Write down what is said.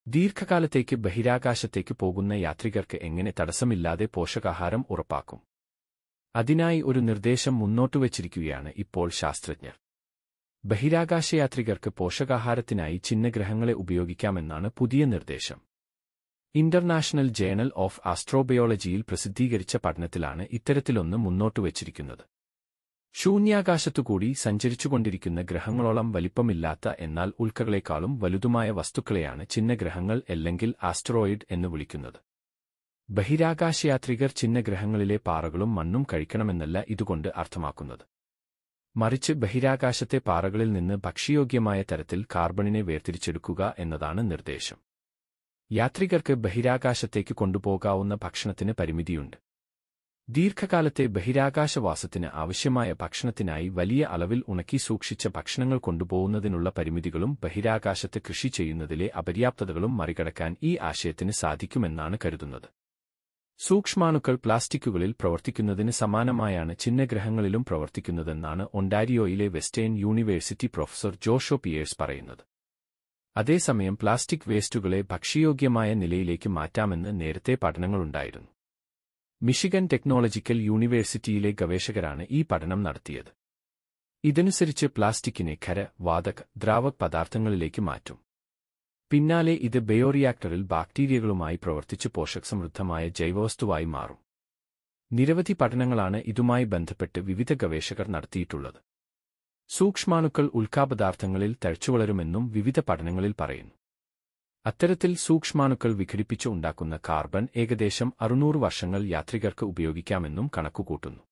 ദീർഘകാലത്തേക്ക് ബഹിരാകാശത്തേക്ക് പോകുന്ന യാത്രികർക്ക് എങ്ങനെ തടസ്സമില്ലാതെ പോഷകാഹാരം ഉറപ്പാക്കും അതിനായി ഒരു നിർദ്ദേശം മുന്നോട്ടുവച്ചിരിക്കുകയാണ് ഇപ്പോൾ ശാസ്ത്രജ്ഞർ ബഹിരാകാശയാത്രികർക്ക് പോഷകാഹാരത്തിനായി ചിഹ്നഗ്രഹങ്ങളെ ഉപയോഗിക്കാമെന്നാണ് പുതിയ നിർദ്ദേശം ഇന്റർനാഷണൽ ജേണൽ ഓഫ് ആസ്ട്രോബയോളജിയിൽ പ്രസിദ്ധീകരിച്ച പഠനത്തിലാണ് ഇത്തരത്തിലൊന്ന് മുന്നോട്ടുവച്ചിരിക്കുന്നത് ശൂന്യാകാശത്തുകൂടി സഞ്ചരിച്ചുകൊണ്ടിരിക്കുന്ന ഗ്രഹങ്ങളോളം വലിപ്പമില്ലാത്ത എന്നാൽ ഉൽക്കകളെക്കാളും വലുതുമായ വസ്തുക്കളെയാണ് ചിഹ്നഗ്രഹങ്ങൾ അല്ലെങ്കിൽ ആസ്ട്രോയിഡ് എന്ന് വിളിക്കുന്നത് ബഹിരാകാശയാത്രികർ ചിഹ്നഗ്രഹങ്ങളിലെ പാറകളും മണ്ണും കഴിക്കണമെന്നല്ല ഇതുകൊണ്ട് അർത്ഥമാക്കുന്നത് മറിച്ച് ബഹിരാകാശത്തെ പാറകളിൽ നിന്ന് ഭക്ഷ്യയോഗ്യമായ തരത്തിൽ കാർബണിനെ വേർതിരിച്ചെടുക്കുക എന്നതാണ് നിർദ്ദേശം യാത്രികർക്ക് ബഹിരാകാശത്തേക്ക് കൊണ്ടുപോകാവുന്ന ഭക്ഷണത്തിന് പരിമിതിയുണ്ട് ദീർഘകാലത്തെ ബഹിരാകാശവാസത്തിന് ആവശ്യമായ ഭക്ഷണത്തിനായി വലിയ അളവിൽ ഉണക്കി സൂക്ഷിച്ച ഭക്ഷണങ്ങൾ കൊണ്ടുപോകുന്നതിനുള്ള പരിമിതികളും ബഹിരാകാശത്ത് കൃഷി ചെയ്യുന്നതിലെ അപര്യാപ്തതകളും മറികടക്കാൻ ഈ ആശയത്തിന് സാധിക്കുമെന്നാണ് കരുതുന്നത് സൂക്ഷ്മാണുക്കൾ പ്ലാസ്റ്റിക്കുകളിൽ പ്രവർത്തിക്കുന്നതിന് സമാനമായാണ് ചിഹ്നഗ്രഹങ്ങളിലും പ്രവർത്തിക്കുന്നതെന്നാണ് ഒണ്ടാരിയോയിലെ western university professor Joshua Pearce പറയുന്നത് അതേസമയം പ്ലാസ്റ്റിക് വേസ്റ്റുകളെ ഭക്ഷ്യയോഗ്യമായ നിലയിലേക്ക് മാറ്റാമെന്ന് നേരത്തെ പഠനങ്ങളുണ്ടായിരുന്നു മിഷിഗൻ ടെക്നോളജിക്കൽ യൂണിവേഴ്സിറ്റിയിലെ ഗവേഷകരാണ് ഈ പഠനം നടത്തിയത് ഇതനുസരിച്ച് പ്ലാസ്റ്റിക്കിനെ ഖര വാതക ദ്രാവക പദാർത്ഥങ്ങളിലേക്ക് മാറ്റും പിന്നാലെ ഇത് ബയോറിയാക്ടറിൽ ബാക്ടീരിയകളുമായി പ്രവർത്തിച്ച് പോഷകസമൃദ്ധമായ ജൈവവസ്തുവായി മാറും നിരവധി പഠനങ്ങളാണ് ഇതുമായി ബന്ധപ്പെട്ട് വിവിധ ഗവേഷകർ നടത്തിയിട്ടുള്ളത് സൂക്ഷ്മാണുക്കൾ ഉൽക്കാപദാർത്ഥങ്ങളിൽ തഴച്ചുവളരുമെന്നും വിവിധ പഠനങ്ങളിൽ പറയുന്നു അത്തരത്തിൽ സൂക്ഷ്മാണുക്കൾ വിഘടിപ്പിച്ച് ഉണ്ടാക്കുന്ന കാർബൺ ഏകദേശം അറുന്നൂറ് വർഷങ്ങൾ യാത്രികർക്ക് ഉപയോഗിക്കാമെന്നും കണക്കുകൂട്ടുന്നു